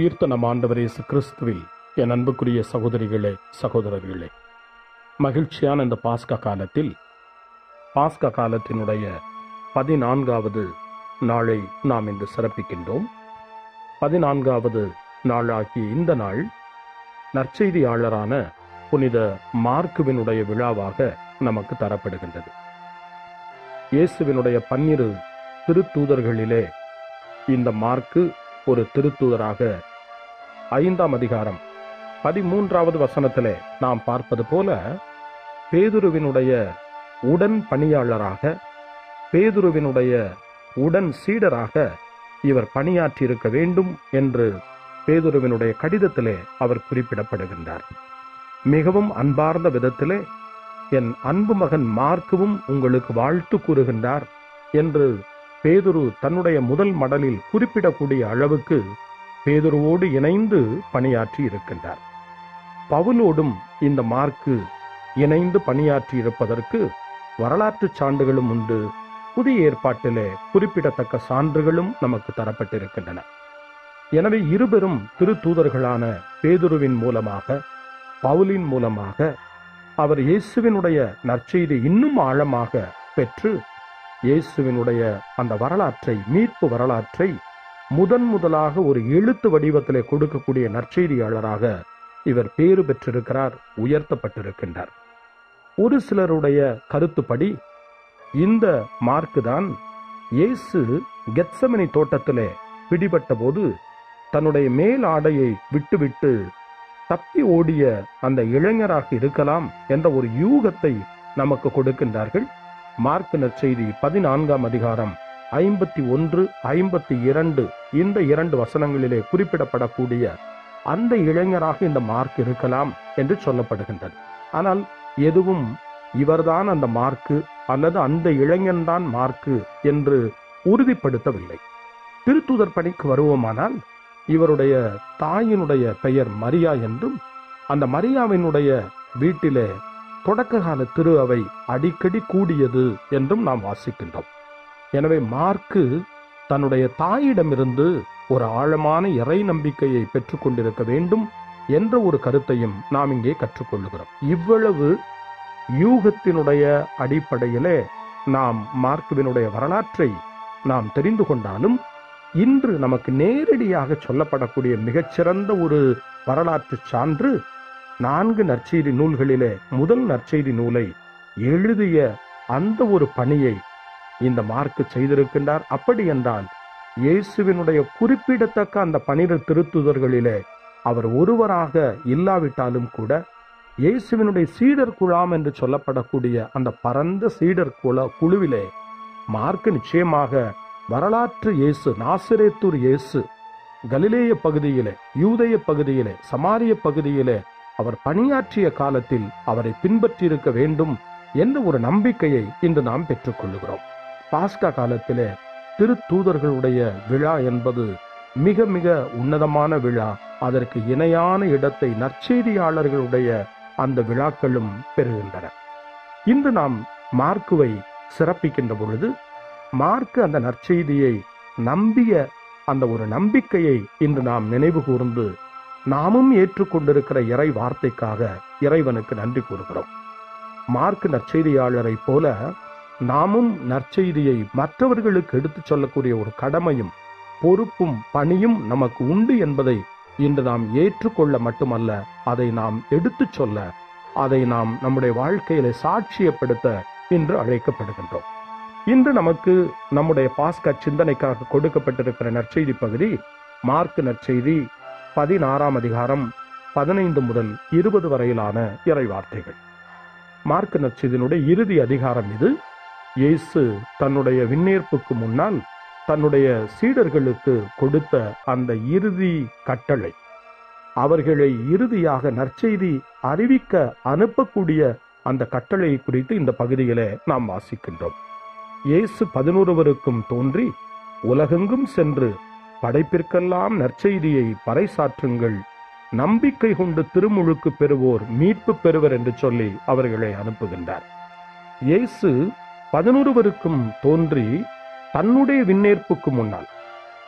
உயிர்த்த நம் ஆண்டவர் இயேசு கிறிஸ்துவில் என் அன்புக்குரிய சகோதரிகளே சகோதரர்களே மகிழ்ச்சியான இந்த பாஸ்கா காலத்தில் பாஸ்கா காலத்தினுடைய பதினான்காவது நாளை நாம் இன்று சிறப்பிக்கின்றோம் பதினான்காவது நாளாகிய இந்த நாள் நற்செய்தியாளரான புனித மார்க்குவினுடைய விழாவாக நமக்கு தரப்படுகின்றது இயேசுவினுடைய பன்னிரு திருத்தூதர்களிலே இந்த மார்க்கு ஒரு திருத்தூதராக ஐந்தாம் அதிகாரம் பதிமூன்றாவது வசனத்திலே நாம் பார்ப்பது போல பேதுருவினுடைய உடன் பணியாளராக பேதுருவினுடைய உடன் சீடராக இவர் பணியாற்றியிருக்க வேண்டும் என்று பேதுருவினுடைய கடிதத்திலே அவர் குறிப்பிடப்படுகின்றார் மிகவும் அன்பார்ந்த விதத்திலே என் அன்பு மகன் மார்க்குவும் உங்களுக்கு வாழ்த்து கூறுகின்றார் என்று பேதுரு தன்னுடைய முதல் மடலில் குறிப்பிடக்கூடிய அளவுக்கு பேதுருவோடு இணைந்து பணியாற்றி இருக்கின்றார் பவுலோடும் இந்த மார்க்கு இணைந்து பணியாற்றி இருப்பதற்கு வரலாற்று சான்றுகளும் உண்டு புதிய ஏற்பாட்டிலே குறிப்பிடத்தக்க சான்றுகளும் நமக்கு தரப்பட்டிருக்கின்றன எனவே இருவரும் திருத்தூதர்களான பேதுருவின் மூலமாக பவுலின் மூலமாக அவர் இயேசுவினுடைய நற்செய்தி இன்னும் ஆழமாக பெற்று இயேசுவினுடைய அந்த வரலாற்றை மீட்பு வரலாற்றை முதன் முதலாக ஒரு எழுத்து வடிவத்திலே கொடுக்கக்கூடிய நற்செய்தியாளராக இவர் பேறு பெற்றிருக்கிறார் உயர்த்தப்பட்டிருக்கின்றார் ஒரு சிலருடைய கருத்துப்படி இந்த மார்க்கு தான் இயேசு கெத்சமனி தோட்டத்திலே பிடிபட்ட போது தன்னுடைய மேல் ஆடையை விட்டுவிட்டு தப்பி ஓடிய அந்த இளைஞராக இருக்கலாம் என்ற ஒரு யூகத்தை நமக்கு கொடுக்கின்றார்கள் மார்க் நற்செய்தி பதினான்காம் அதிகாரம் ஐம்பத்தி ஒன்று ஐம்பத்தி இரண்டு இந்த இரண்டு வசனங்களிலே குறிப்பிடப்படக்கூடிய அந்த இளைஞராக இந்த மார்க் இருக்கலாம் என்று சொல்லப்படுகின்றது ஆனால் எதுவும் இவர்தான் அந்த மார்க்கு அல்லது அந்த இளைஞன்தான் மார்க்கு என்று உறுதிப்படுத்தவில்லை திருத்துதர் பணிக்கு வருவோமானால் இவருடைய தாயினுடைய பெயர் மரியா என்றும் அந்த மரியாவினுடைய வீட்டிலே தொடக்க கால திரு அவை அடிக்கடி கூடியது என்றும் நாம் வாசிக்கின்றோம் எனவே மார்க்கு தன்னுடைய தாயிடமிருந்து ஒரு ஆழமான இறை நம்பிக்கையை பெற்றுக்கொண்டிருக்க வேண்டும் என்ற ஒரு கருத்தையும் நாம் இங்கே கற்றுக்கொள்ளுகிறோம் இவ்வளவு யூகத்தினுடைய அடிப்படையிலே நாம் மார்க்குவினுடைய வரலாற்றை நாம் தெரிந்து கொண்டாலும் இன்று நமக்கு நேரடியாக சொல்லப்படக்கூடிய மிகச்சிறந்த ஒரு வரலாற்று சான்று நான்கு நற்செய்தி நூல்களிலே முதல் நற்செய்தி நூலை எழுதிய அந்த ஒரு பணியை இந்த மார்க்கு செய்திருக்கின்றார் அப்படி என்றால் இயேசுவினுடைய குறிப்பிடத்தக்க அந்த பனிரு திருத்துதர்களிலே அவர் ஒருவராக இல்லாவிட்டாலும் கூட இயேசுவினுடைய சீடர் குழாம் என்று சொல்லப்படக்கூடிய அந்த பரந்த சீடர் குல குழுவிலே மார்க்கு நிச்சயமாக வரலாற்று இயேசு நாசிரேத்தூர் இயேசு கலிலேய பகுதியிலே யூதய பகுதியிலே சமாரிய பகுதியிலே அவர் பணியாற்றிய காலத்தில் அவரை பின்பற்றியிருக்க வேண்டும் என்ற ஒரு நம்பிக்கையை இன்று நாம் பெற்றுக்கொள்ளுகிறோம் பாஸ்கா காலத்திலே திருத்தூதர்களுடைய விழா என்பது மிக மிக உன்னதமான விழா அதற்கு இணையான இடத்தை நற்செய்தியாளர்களுடைய அந்த விழாக்களும் பெறுகின்றன இன்று நாம் மார்க்குவை சிறப்பிக்கின்ற பொழுது மார்க்கு அந்த நற்செய்தியை நம்பிய அந்த ஒரு நம்பிக்கையை இன்று நாம் நினைவு கூர்ந்து நாமும் ஏற்றுக்கொண்டிருக்கிற இறை வார்த்தைக்காக இறைவனுக்கு நன்றி கூறுகிறோம் மார்க் நற்செய்தியாளரை போல நாமும் நற்செய்தியை மற்றவர்களுக்கு எடுத்துச் சொல்லக்கூடிய ஒரு கடமையும் பொறுப்பும் பணியும் நமக்கு உண்டு என்பதை இன்று நாம் ஏற்றுக்கொள்ள மட்டுமல்ல அதை நாம் எடுத்துச் சொல்ல அதை நாம் நம்முடைய வாழ்க்கையில சாட்சியப்படுத்த இன்று அழைக்கப்படுகின்றோம் இன்று நமக்கு நம்முடைய பாஸ்கா சிந்தனைக்காக கொடுக்கப்பட்டிருக்கிற நற்செய்தி பகுதி மார்க் நற்செய்தி பதினாறாம் அதிகாரம் பதினைந்து முதல் இருபது வரையிலான இறை வார்த்தைகள் மார்க் நற்செய்தியினுடைய இறுதி அதிகாரம் இது இயேசு தன்னுடைய விண்ணேற்புக்கு முன்னால் தன்னுடைய சீடர்களுக்கு கொடுத்த அந்த இறுதி கட்டளை அவர்களை இறுதியாக நற்செய்தி அறிவிக்க அனுப்பக்கூடிய அந்த கட்டளை குறித்து இந்த பகுதியிலே நாம் வாசிக்கின்றோம் இயேசு பதினொருவருக்கும் தோன்றி உலகெங்கும் சென்று படைப்பிற்கெல்லாம் நற்செய்தியை பறைசாற்றுங்கள் நம்பிக்கை கொண்டு திருமுழுக்கு பெறுவோர் மீட்பு பெறுவர் என்று சொல்லி அவர்களை அனுப்புகின்றார் இயேசு பதினொருவருக்கும் தோன்றி தன்னுடைய விண்ணேற்புக்கு முன்னால்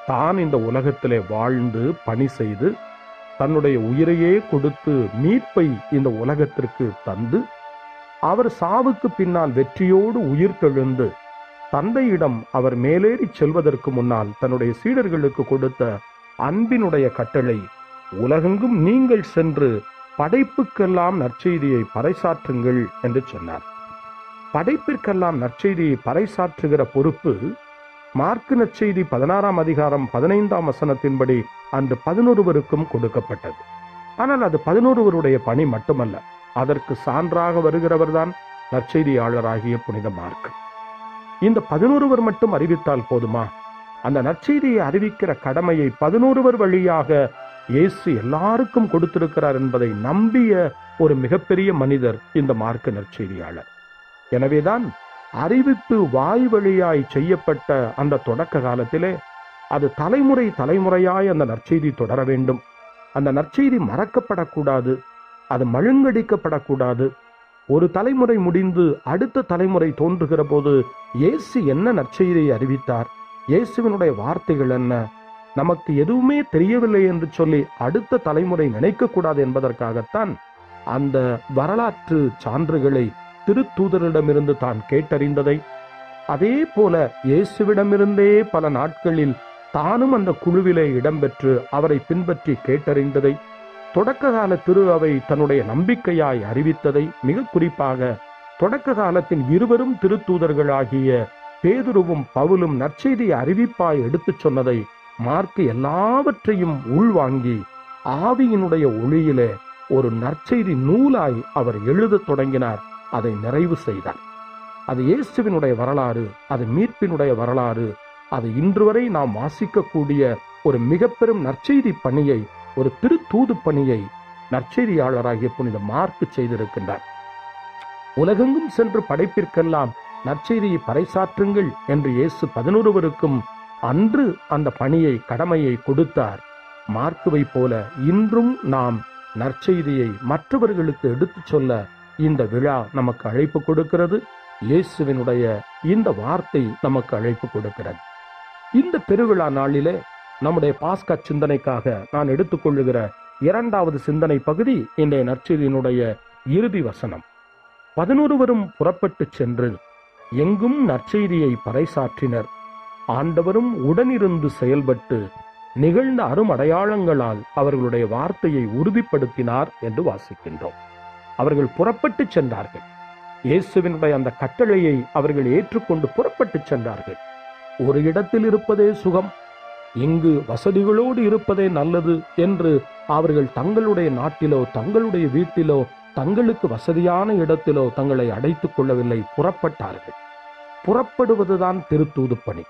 தான் இந்த உலகத்திலே வாழ்ந்து பணி செய்து தன்னுடைய உயிரையே கொடுத்து மீட்பை இந்த உலகத்திற்கு தந்து அவர் சாவுக்கு பின்னால் வெற்றியோடு உயிர் தெழுந்து தந்தையிடம் அவர் மேலேறி செல்வதற்கு முன்னால் தன்னுடைய சீடர்களுக்கு கொடுத்த அன்பினுடைய கட்டளை உலகெங்கும் நீங்கள் சென்று படைப்புக்கெல்லாம் நற்செய்தியை பறைசாற்றுங்கள் என்று சொன்னார் படைப்பிற்கெல்லாம் நற்செய்தியை பறைசாற்றுகிற பொறுப்பு மார்க்கு நற்செய்தி பதினாறாம் அதிகாரம் பதினைந்தாம் வசனத்தின்படி அன்று பதினொருவருக்கும் கொடுக்கப்பட்டது ஆனால் அது பதினொருவருடைய பணி மட்டுமல்ல அதற்கு சான்றாக வருகிறவர்தான் நற்செய்தியாளராகிய புனித மார்க் இந்த பதினொருவர் மட்டும் அறிவித்தால் போதுமா அந்த நற்செய்தியை அறிவிக்கிற கடமையை பதினொருவர் வழியாக இயேசு எல்லாருக்கும் கொடுத்திருக்கிறார் என்பதை நம்பிய ஒரு மிகப்பெரிய மனிதர் இந்த மார்க்க நற்செய்தியாளர் எனவேதான் அறிவிப்பு வாய் வழியாய் செய்யப்பட்ட அந்த தொடக்க காலத்திலே அது தலைமுறை தலைமுறையாய் அந்த நற்செய்தி தொடர வேண்டும் அந்த நற்செய்தி மறக்கப்படக்கூடாது அது மழுங்கடிக்கப்படக்கூடாது ஒரு தலைமுறை முடிந்து அடுத்த தலைமுறை தோன்றுகிற போது இயேசு என்ன நற்செய்தியை அறிவித்தார் இயேசுவினுடைய வார்த்தைகள் என்ன நமக்கு எதுவுமே தெரியவில்லை என்று சொல்லி அடுத்த தலைமுறை நினைக்கக்கூடாது என்பதற்காகத்தான் அந்த வரலாற்று சான்றுகளை திருத்தூதரிடமிருந்து தான் கேட்டறிந்ததை அதே போல இயேசுவிடமிருந்தே பல நாட்களில் தானும் அந்த குழுவிலே இடம்பெற்று அவரை பின்பற்றி கேட்டறிந்ததை தொடக்க கால திரு அவை தன்னுடைய நம்பிக்கையாய் அறிவித்ததை மிக குறிப்பாக தொடக்க காலத்தின் இருவரும் திருத்தூதர்களாகிய பேதுருவும் பவுலும் நற்செய்தி அறிவிப்பாய் எடுத்துச் சொன்னதை மார்க்கு எல்லாவற்றையும் உள்வாங்கி ஆவியினுடைய ஒளியிலே ஒரு நற்செய்தி நூலாய் அவர் எழுதத் தொடங்கினார் அதை நிறைவு செய்தார் அது இயேசுவினுடைய வரலாறு அது மீட்பினுடைய வரலாறு அது இன்று வரை நாம் வாசிக்கக்கூடிய ஒரு மிக பெரும் நற்செய்தி பணியை ஒரு திருத்தூது பணியை நற்செய்தியாளராகிய புனித மார்க்கு செய்திருக்கின்றார் உலகெங்கும் சென்று படைப்பிற்கெல்லாம் நற்செய்தியை பறைசாற்றுங்கள் என்று இயேசு பதினொருவருக்கும் அன்று அந்த பணியை கடமையை கொடுத்தார் மார்க்குவை போல இன்றும் நாம் நற்செய்தியை மற்றவர்களுக்கு எடுத்துச் சொல்ல இந்த விழா நமக்கு அழைப்பு கொடுக்கிறது இயேசுவினுடைய இந்த வார்த்தை நமக்கு அழைப்பு கொடுக்கிறது இந்த பெருவிழா நாளிலே நம்முடைய பாஸ்கா சிந்தனைக்காக நான் எடுத்துக்கொள்ளுகிற இரண்டாவது சிந்தனை பகுதி இன்றைய நற்செய்தியினுடைய இறுதி வசனம் பதினொருவரும் புறப்பட்டுச் சென்று எங்கும் நற்செய்தியை பறைசாற்றினர் ஆண்டவரும் உடனிருந்து செயல்பட்டு நிகழ்ந்த அருமடையாளங்களால் அவர்களுடைய வார்த்தையை உறுதிப்படுத்தினார் என்று வாசிக்கின்றோம் அவர்கள் புறப்பட்டுச் சென்றார்கள் இயேசுவினுடைய அந்த கட்டளையை அவர்கள் ஏற்றுக்கொண்டு புறப்பட்டுச் சென்றார்கள் ஒரு இடத்தில் இருப்பதே சுகம் இங்கு வசதிகளோடு இருப்பதே நல்லது என்று அவர்கள் தங்களுடைய நாட்டிலோ தங்களுடைய வீட்டிலோ தங்களுக்கு வசதியான இடத்திலோ தங்களை அடைத்துக் கொள்ளவில்லை புறப்பட்டார்கள் புறப்படுவதுதான் திருத்தூது பணி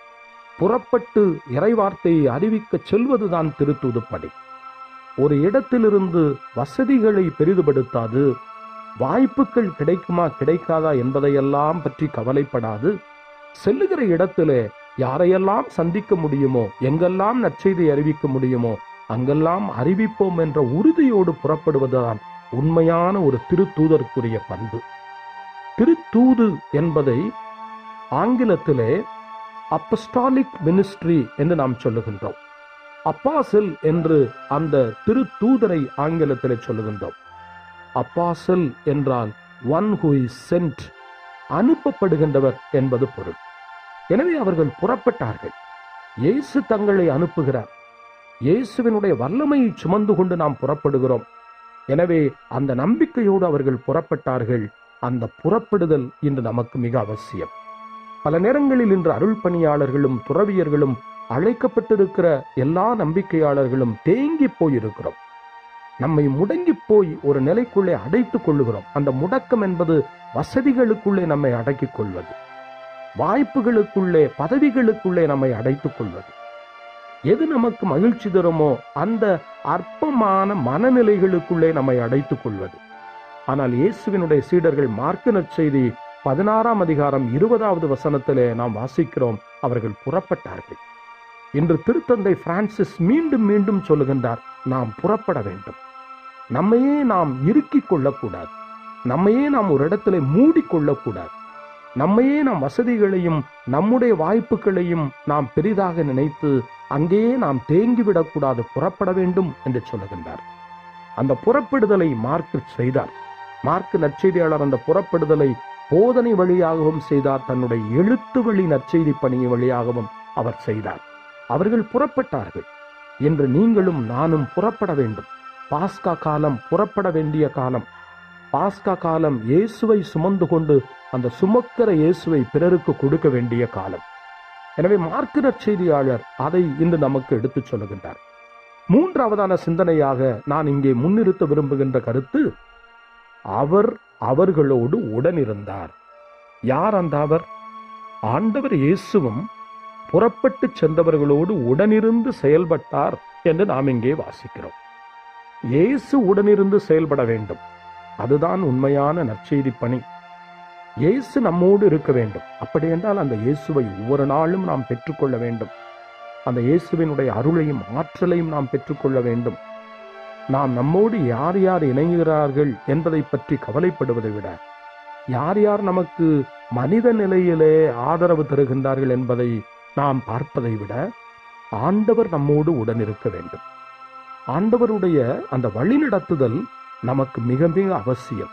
புறப்பட்டு இறைவார்த்தையை அறிவிக்கச் செல்வதுதான் திருத்தூது பணி ஒரு இடத்திலிருந்து வசதிகளை பெரிதுபடுத்தாது வாய்ப்புகள் கிடைக்குமா கிடைக்காதா என்பதையெல்லாம் பற்றி கவலைப்படாது செல்லுகிற இடத்திலே யாரையெல்லாம் சந்திக்க முடியுமோ எங்கெல்லாம் நற்செய்தி அறிவிக்க முடியுமோ அங்கெல்லாம் அறிவிப்போம் என்ற உறுதியோடு புறப்படுவதுதான் உண்மையான ஒரு திருத்தூதருக்குரிய பண்பு திருத்தூது என்பதை ஆங்கிலத்திலே அப்பஸ்டாலிக் மினிஸ்ட்ரி என்று நாம் சொல்லுகின்றோம் அப்பாசல் என்று அந்த திருத்தூதரை ஆங்கிலத்திலே சொல்லுகின்றோம் அப்பாசல் என்றால் ஒன் ஹூ இஸ் சென்ட் அனுப்பப்படுகின்றவர் என்பது பொருள் எனவே அவர்கள் புறப்பட்டார்கள் இயேசு தங்களை அனுப்புகிறார் இயேசுவினுடைய வல்லமையை சுமந்து கொண்டு நாம் புறப்படுகிறோம் எனவே அந்த நம்பிக்கையோடு அவர்கள் புறப்பட்டார்கள் அந்த புறப்படுதல் இன்று நமக்கு மிக அவசியம் பல நேரங்களில் இன்று அருள் பணியாளர்களும் துறவியர்களும் அழைக்கப்பட்டிருக்கிற எல்லா நம்பிக்கையாளர்களும் தேங்கி போயிருக்கிறோம் நம்மை முடங்கி போய் ஒரு நிலைக்குள்ளே அடைத்துக் கொள்ளுகிறோம் அந்த முடக்கம் என்பது வசதிகளுக்குள்ளே நம்மை அடக்கிக் கொள்வது வாய்ப்புகளுக்குள்ளே பதவிகளுக்குள்ளே நம்மை அடைத்துக் கொள்வது எது நமக்கு மகிழ்ச்சி தருமோ அந்த அற்பமான மனநிலைகளுக்குள்ளே நம்மை அடைத்துக் கொள்வது ஆனால் இயேசுவினுடைய சீடர்கள் மார்க்க நற்செய்தி பதினாறாம் அதிகாரம் இருபதாவது வசனத்திலே நாம் வாசிக்கிறோம் அவர்கள் புறப்பட்டார்கள் இன்று திருத்தந்தை பிரான்சிஸ் மீண்டும் மீண்டும் சொல்லுகின்றார் நாம் புறப்பட வேண்டும் நம்மையே நாம் இறுக்கிக் கொள்ளக்கூடாது நம்மையே நாம் ஒரு இடத்துல மூடிக்கொள்ளக்கூடாது நம்மையே நாம் வசதிகளையும் நம்முடைய வாய்ப்புகளையும் நாம் பெரிதாக நினைத்து அங்கேயே நாம் தேங்கிவிடக்கூடாது புறப்பட வேண்டும் என்று சொல்லுகின்றார் அந்த புறப்படுதலை மார்க் செய்தார் மார்க் நற்செய்தியாளர் அந்த புறப்படுதலை போதனை வழியாகவும் செய்தார் தன்னுடைய எழுத்து வழி நற்செய்தி பணி வழியாகவும் அவர் செய்தார் அவர்கள் புறப்பட்டார்கள் என்று நீங்களும் நானும் புறப்பட வேண்டும் பாஸ்கா காலம் புறப்பட வேண்டிய காலம் பாஸ்கா காலம் இயேசுவை சுமந்து கொண்டு அந்த சுமக்கிற இயேசுவை பிறருக்கு கொடுக்க வேண்டிய காலம் எனவே மார்க்கு நற்செய்தியாளர் அதை இன்று நமக்கு எடுத்துச் சொல்லுகின்றார் மூன்றாவதான சிந்தனையாக நான் இங்கே முன்னிறுத்த விரும்புகின்ற கருத்து அவர் அவர்களோடு உடனிருந்தார் யார் அந்த அவர் ஆண்டவர் இயேசுவும் புறப்பட்டு சென்றவர்களோடு உடனிருந்து செயல்பட்டார் என்று நாம் இங்கே வாசிக்கிறோம் இயேசு உடனிருந்து செயல்பட வேண்டும் அதுதான் உண்மையான நற்செய்தி பணி இயேசு நம்மோடு இருக்க வேண்டும் அப்படி என்றால் அந்த இயேசுவை ஒவ்வொரு நாளும் நாம் பெற்றுக்கொள்ள வேண்டும் அந்த இயேசுவினுடைய அருளையும் ஆற்றலையும் நாம் பெற்றுக்கொள்ள வேண்டும் நாம் நம்மோடு யார் யார் இணைகிறார்கள் என்பதை பற்றி கவலைப்படுவதை விட யார் யார் நமக்கு மனித நிலையிலே ஆதரவு தருகின்றார்கள் என்பதை நாம் பார்ப்பதை விட ஆண்டவர் நம்மோடு உடன் இருக்க வேண்டும் ஆண்டவருடைய அந்த வழிநடத்துதல் நமக்கு மிக மிக அவசியம்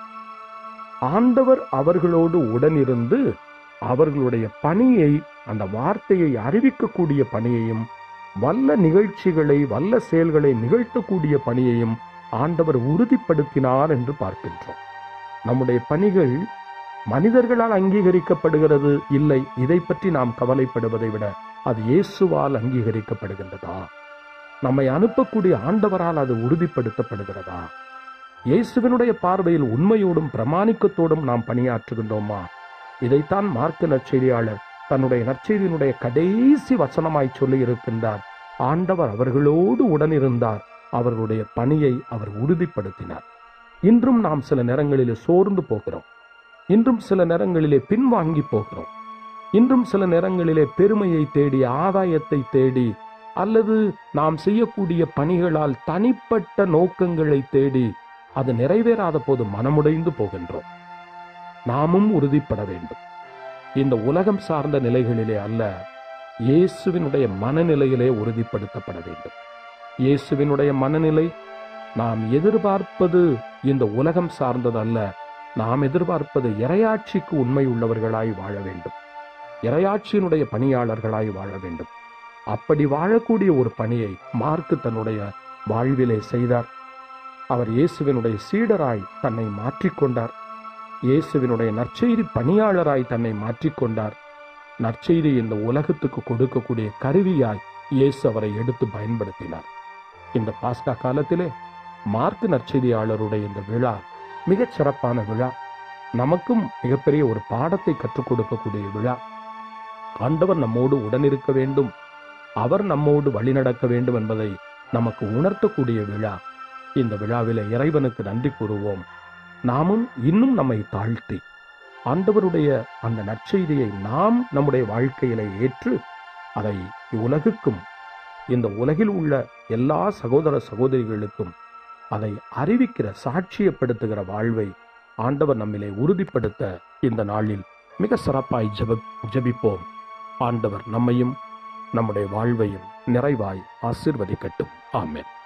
ஆண்டவர் அவர்களோடு உடனிருந்து அவர்களுடைய பணியை அந்த வார்த்தையை அறிவிக்கக்கூடிய பணியையும் வல்ல நிகழ்ச்சிகளை வல்ல செயல்களை நிகழ்த்தக்கூடிய பணியையும் ஆண்டவர் உறுதிப்படுத்தினார் என்று பார்க்கின்றோம் நம்முடைய பணிகள் மனிதர்களால் அங்கீகரிக்கப்படுகிறது இல்லை இதை பற்றி நாம் கவலைப்படுவதை விட அது இயேசுவால் அங்கீகரிக்கப்படுகின்றதா நம்மை அனுப்பக்கூடிய ஆண்டவரால் அது உறுதிப்படுத்தப்படுகிறதா இயேசுவினுடைய பார்வையில் உண்மையோடும் பிரமாணிக்கத்தோடும் நாம் பணியாற்றுகின்றோமா இதைத்தான் மார்க்க நற்செய்தியாளர் தன்னுடைய நற்செய்தியினுடைய கடைசி வசனமாய் சொல்லி இருக்கின்றார் ஆண்டவர் அவர்களோடு உடனிருந்தார் அவர்களுடைய பணியை அவர் உறுதிப்படுத்தினார் இன்றும் நாம் சில நேரங்களிலே சோர்ந்து போகிறோம் இன்றும் சில நேரங்களிலே பின்வாங்கி போகிறோம் இன்றும் சில நேரங்களிலே பெருமையை தேடி ஆதாயத்தை தேடி அல்லது நாம் செய்யக்கூடிய பணிகளால் தனிப்பட்ட நோக்கங்களை தேடி அது நிறைவேறாத போது மனமுடைந்து போகின்றோம் நாமும் உறுதிப்பட வேண்டும் இந்த உலகம் சார்ந்த நிலைகளிலே அல்ல இயேசுவினுடைய மனநிலையிலே உறுதிப்படுத்தப்பட வேண்டும் இயேசுவினுடைய மனநிலை நாம் எதிர்பார்ப்பது இந்த உலகம் சார்ந்தது அல்ல நாம் எதிர்பார்ப்பது இரையாட்சிக்கு உண்மை உள்ளவர்களாய் வாழ வேண்டும் இரையாட்சியினுடைய பணியாளர்களாய் வாழ வேண்டும் அப்படி வாழக்கூடிய ஒரு பணியை மார்க்கு தன்னுடைய வாழ்விலே செய்தார் அவர் இயேசுவினுடைய சீடராய் தன்னை மாற்றிக்கொண்டார் இயேசுவினுடைய நற்செய்தி பணியாளராய் தன்னை மாற்றிக்கொண்டார் நற்செய்தி இந்த உலகத்துக்கு கொடுக்கக்கூடிய கருவியாய் இயேசு அவரை எடுத்து பயன்படுத்தினார் இந்த பாஸ்கா காலத்திலே மார்க்கு நற்செய்தியாளருடைய இந்த விழா மிகச் சிறப்பான விழா நமக்கும் மிகப்பெரிய ஒரு பாடத்தை கற்றுக் கொடுக்கக்கூடிய விழா ஆண்டவர் நம்மோடு உடனிருக்க வேண்டும் அவர் நம்மோடு வழிநடக்க வேண்டும் என்பதை நமக்கு உணர்த்தக்கூடிய விழா இந்த விழாவிலே இறைவனுக்கு நன்றி கூறுவோம் நாமும் இன்னும் நம்மை தாழ்த்தி ஆண்டவருடைய அந்த நற்செய்தியை நாம் நம்முடைய வாழ்க்கையில ஏற்று அதை இவ்வுலகுக்கும் இந்த உலகில் உள்ள எல்லா சகோதர சகோதரிகளுக்கும் அதை அறிவிக்கிற சாட்சியப்படுத்துகிற வாழ்வை ஆண்டவர் நம்மிலே உறுதிப்படுத்த இந்த நாளில் மிக சிறப்பாய் ஜெப ஜெபிப்போம் ஆண்டவர் நம்மையும் நம்முடைய வாழ்வையும் நிறைவாய் ஆசிர்வதிக்கட்டும் ஆமென்